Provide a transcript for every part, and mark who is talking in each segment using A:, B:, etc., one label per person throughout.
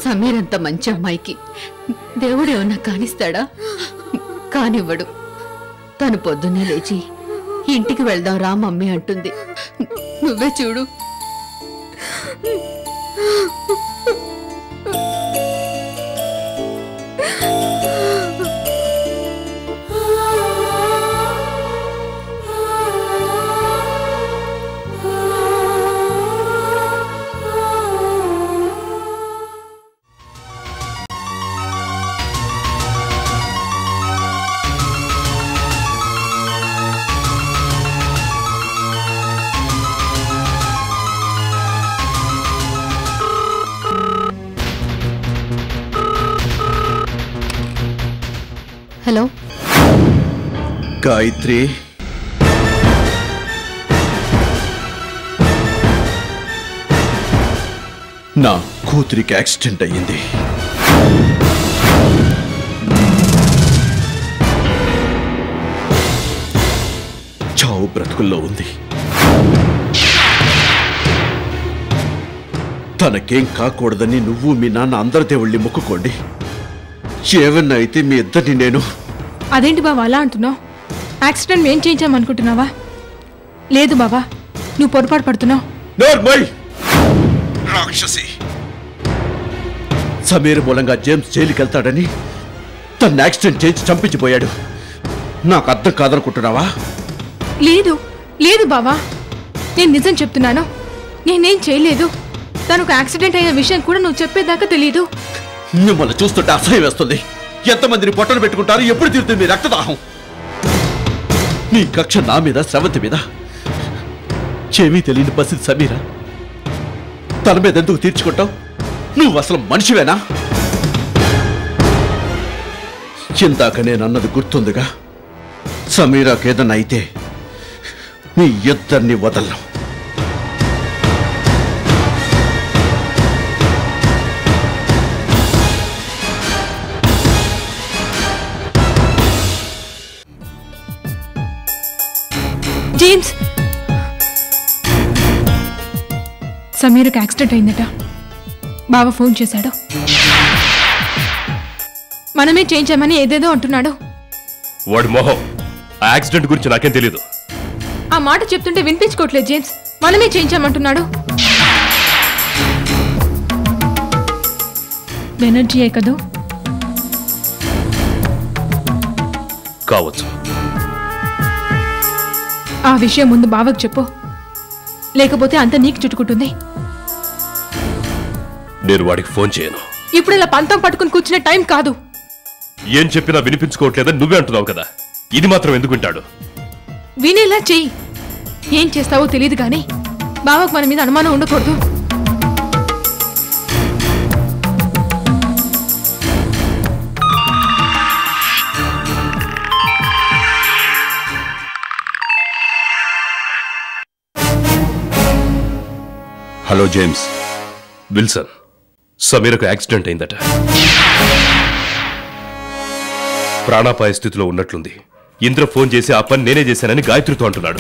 A: సమీర్ అంత మంచి అమ్మాయికి దేవుడేమన్నా కానిస్తాడా కానివ్వడు తను పొద్దున్నే లేచి ఇంటికి వెళ్దాం రా మమ్మీ అంటుంది నువ్వే చూడు హలో
B: గాయత్రి నా కూతురికి యాక్సిడెంట్ అయ్యింది చావు బ్రతుకుల్లో ఉంది తనకేం కాకూడదని నువ్వు మీ నాన్న అందరి దేవుళ్ళని మొక్కుకోండి ఏమన్నా అయితే మీ ఇద్దరిని నేను
C: అదేంటి బావా అలా అంటున్నావు యాక్సిడెంట్ ఏం చేయించామనుకుంటున్నావా లేదు బావా నువ్వు పొరపాటు పడుతున్నావు
B: నోర్మై రాక్షసి సమీర్ మూలంగా జేమ్స్ జైలుకి వెళ్తాడని తన యాక్సిడెంట్ చేసి చంపించిపోయాడు నాకు అర్థం కాదనుకుంటున్నావా
C: లేదు లేదు బావా నేను నిజం చెప్తున్నాను నేనేం చేయలేదు తనకు యాక్సిడెంట్ అయిన విషయం కూడా నువ్వు చెప్పేదాకా తెలియదు
B: మిమ్మల్ని చూస్తుంటే అసహ్యం వేస్తుంది ఎంతమందిని పొట్టలు పెట్టుకుంటారు ఎప్పుడు తీరుతుంది మీ రక్తదాహం నీ కక్ష నా మీద స్రవంతి మీద ఏమీ తెలియని పరిస్థితి సమీరా తన మీద ఎందుకు తీర్చుకుంటావు నువ్వు అసలు మనిషివేనా ఇందాక నేను అన్నది గుర్తుందిగా సమీరాకు ఏదన్నా అయితే మీ ఇద్దరిని వదలను
C: జేమ్స్ సమీర్కి యాక్సిడెంట్ అయిందట బావ ఫోన్ చేశాడు మనమే చేయించామని ఏదేదో అంటున్నాడు
D: వాడి మొహం ఆ యాక్సిడెంట్ గురించి నాకేం తెలీదు
C: ఆ మాట చెప్తుంటే వినిపించుకోవట్లేదు జేమ్స్ మనమే చేయించామంటున్నాడు బెనర్జీయే కదూ
D: కావచ్చు
C: ఆ విషయం ముందు బావకు చెప్పు లేకపోతే అంత నీకు చుట్టుకుంటుంది
D: నేను వాడికి ఫోన్ చేయను
C: ఇప్పుడు ఇలా పంతం పట్టుకుని కూర్చునే టైం కాదు
D: ఏం చెప్పినా వినిపించుకోవట్లేదని నువ్వే అంటున్నావు కదా ఇది మాత్రం ఎందుకు వింటాడు
C: వినేలా చెయ్యి ఏం చేస్తావో తెలియదు కానీ బావకు మన మీద అనుమానం ఉండకూడదు
B: హలో జేమ్స్
D: విల్సన్ సమీరకు యాక్సిడెంట్ అయిందట ప్రాణాపాయ స్థితిలో ఉన్నట్లుంది ఇంద్ర ఫోన్ చేసి ఆ పని నేనే చేశానని గాయత్రితో అంటున్నాడు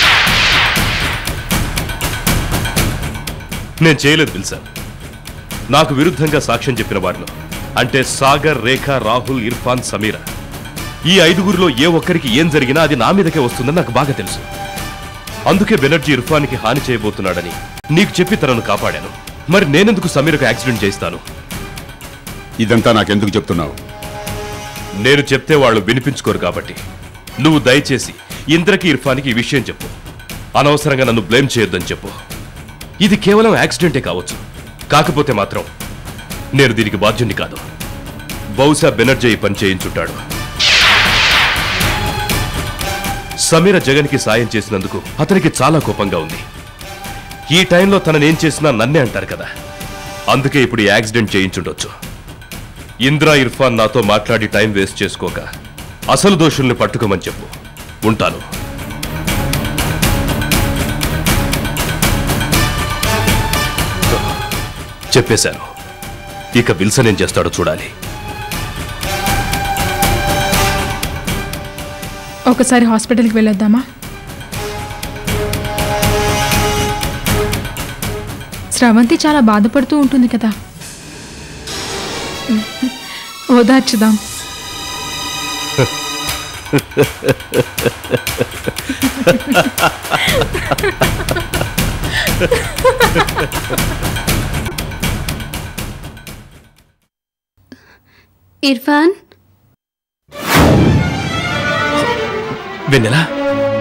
D: నేను చేయలేదు విల్సన్ నాకు విరుద్ధంగా సాక్ష్యం చెప్పిన వారిలో అంటే సాగర్ రేఖ రాహుల్ ఇర్ఫాన్ సమీరా ఈ ఐదుగురిలో ఏ ఒక్కరికి ఏం జరిగినా అది నా మీదకే వస్తుందని నాకు బాగా తెలుసు అందుకే బెనర్జీ ఇర్ఫాన్కి హాని చేయబోతున్నాడని నీకు చెప్పి తనను కాపాడాను మరి నేనెందుకు సమీరకు యాక్సిడెంట్ చేయిస్తాను
E: ఇదంతా నాకెందుకు చెప్తున్నావు
D: నేను చెప్తే వాళ్ళు వినిపించుకోరు కాబట్టి నువ్వు దయచేసి ఇంద్రకి ఇర్ఫాన్కి ఈ విషయం చెప్పు అనవసరంగా నన్ను బ్లేమ్ చేయొద్దని చెప్పు ఇది కేవలం యాక్సిడెంటే కావచ్చు కాకపోతే మాత్రం నేను దీనికి బాధ్యుణ్ణి కాదు బహుశా బెనర్జీ ఈ పని చేయించుంటాడు సమీర జగన్కి సాయం చేసినందుకు అతనికి చాలా కోపంగా ఉంది ఈ టైంలో తననేం చేసినా నన్నే అంటారు కదా అందుకే ఇప్పుడు ఈ యాక్సిడెంట్ చేయించుండొచ్చు ఇంద్రా ఇర్ఫాన్ నాతో మాట్లాడి టైం వేస్ట్ చేసుకోక అసలు దోషుల్ని పట్టుకోమని చెప్పు ఉంటాను చెప్పేశాను ఇక విల్సన్ ఏం చేస్తాడో చూడాలి
C: ఒకసారి హాస్పిటల్కి వెళ్ళొద్దామా స్రవంతి చాలా బాధపడుతూ ఉంటుంది కదా ఓదార్చుదాం
A: ఇర్ఫాన్
D: వెన్నెలా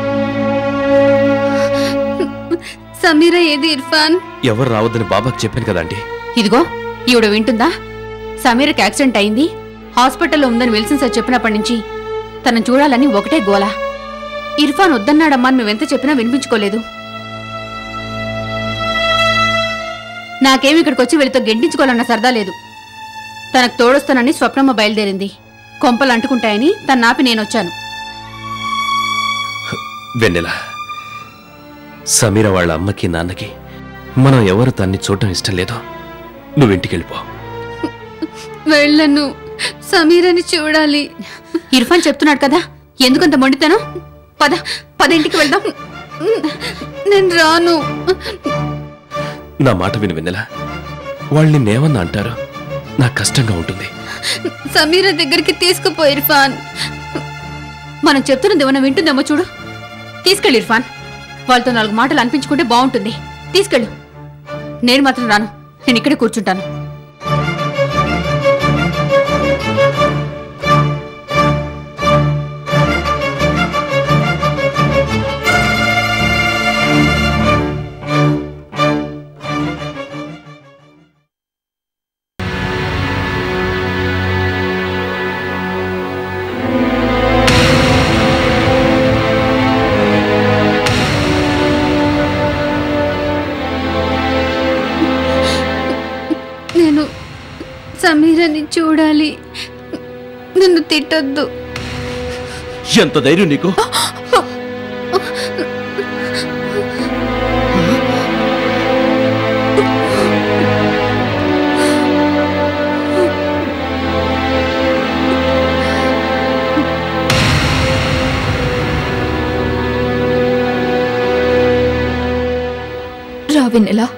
A: సమీరా ఏది ఇర్ఫాన్
D: ఎవరు రావద్దని బాబాకి చెప్పాను కదా ఆంటీ
A: ఇదిగో ఈవిడ వింటుందా సమీరకి యాక్సిడెంట్ అయింది హాస్పిటల్లో ఉందని విల్సన్ సార్ చెప్పినప్పటి నుంచి తనను చూడాలని ఒకటే గోల ఇర్ఫాన్ వద్దన్నాడమ్మా అని నువ్వెంత చెప్పినా వినిపించుకోలేదు నాకేమి ఇక్కడికి వచ్చి వీళ్ళతో గెంటించుకోవాలన్న సరదా లేదు తనకు తోడొస్తానని స్వప్నమ్మ బయలుదేరింది కొంపలు అంటుకుంటాయని తన నాపి నేనొచ్చాను
D: వెన్నెల సమీర వాళ్ళ అమ్మకి నాన్నకి మనం ఎవరు తన్ని చూడటం ఇష్టం లేదో నువ్వు ఇంటికి వెళ్ళిపో
A: వెళ్ళను సమీరని చూడాలి ఇర్ఫాన్ చెప్తున్నాడు కదా ఎందుకంత మొండితనం పద పద ఇంటికి వెళ్దాం నేను రాను
D: నా మాట విను వెన్నెల వాళ్ళు నిన్నేమన్నా అంటారు నాకు కష్టంగా ఉంటుంది
A: సమీర దగ్గరికి తీసుకుపో ఇర్ఫాన్ మనం చెప్తున్నది ఏమన్నా వింటుందేమో చూడు తీసుకెళ్ళు ఇర్ఫాన్ వాళ్ళతో నాలుగు మాటలు అనిపించుకుంటే బాగుంటుంది తీసుకెళ్ళు నేను మాత్రం రాను నేను ఇక్కడే కూర్చుంటాను నేను సమీరని చూడాలి నన్ను తిట్టొద్దు
B: ఎంత ధైర్యం నీకు
C: రా వెన్నెలా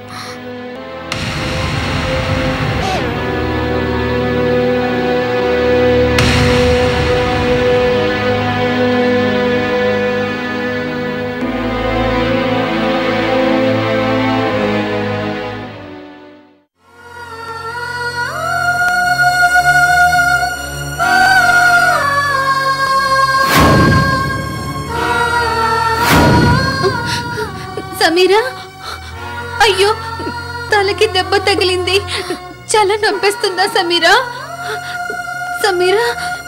A: సమీరా అయ్యో తలకి దెబ్బ తగిలింది చాలా నొప్పేస్తుందా సమీరా సమీరా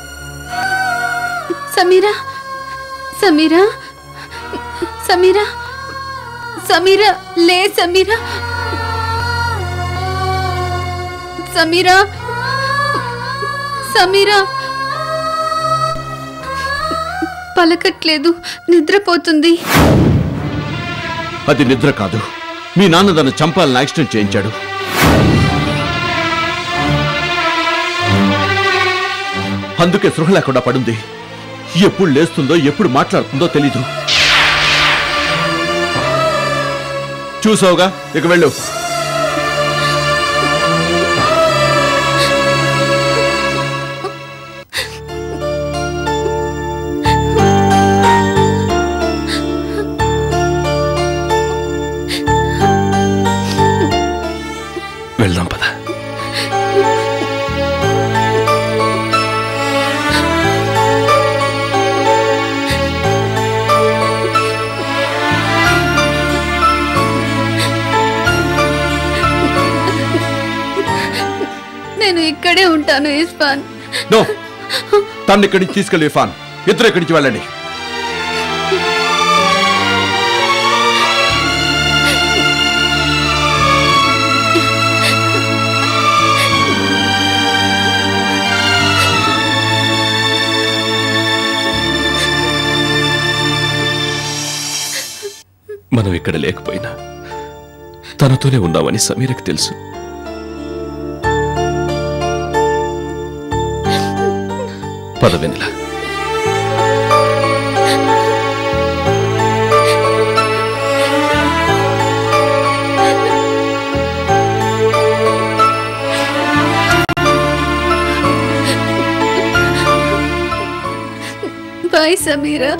A: సమీరా సమీరా సమీరా సమీరా లే సమీరా సమీరా సమీరా పలకట్లేదు నిద్రపోతుంది
B: అది నిద్ర కాదు మీ నాన్న దాన్ని చంపాలని యాక్సిడెంట్ చేయించాడు అందుకే సృహ లేకుండా పడుంది ఎప్పుడు లేస్తుందో ఎప్పుడు మాట్లాడుతుందో తెలీదు చూసావుగా ఇక వెళ్ళు
D: వెళ్దాం పద
A: నేను ఇక్కడే ఉంటాను ఇర్ఫాన్
B: నో తన్ని ఇక్కడి నుంచి తీసుకెళ్ళి ఇర్ఫాన్ ఇద్దరు ఇక్కడి నుంచి వెళ్ళండి
D: మనం ఇక్కడ లేకపోయినా తనతోనే ఉన్నామని సమీరకు తెలుసు పద వెన్నెల
A: బాయ్ సమీరా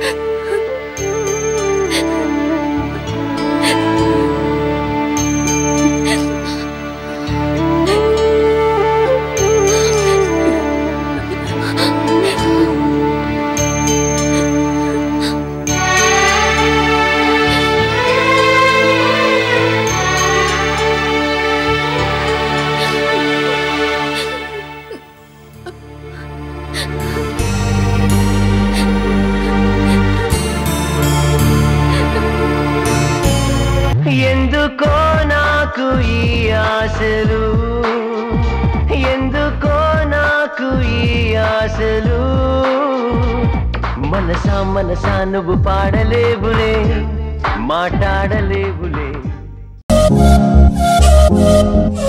F: ఎందుకో నాకు ఈ ఆశలు ఎందుకో నాకు ఈ ఆశలు మనసా మనసా నువ్వు పాడలేవులే మాట్లాడలేవులే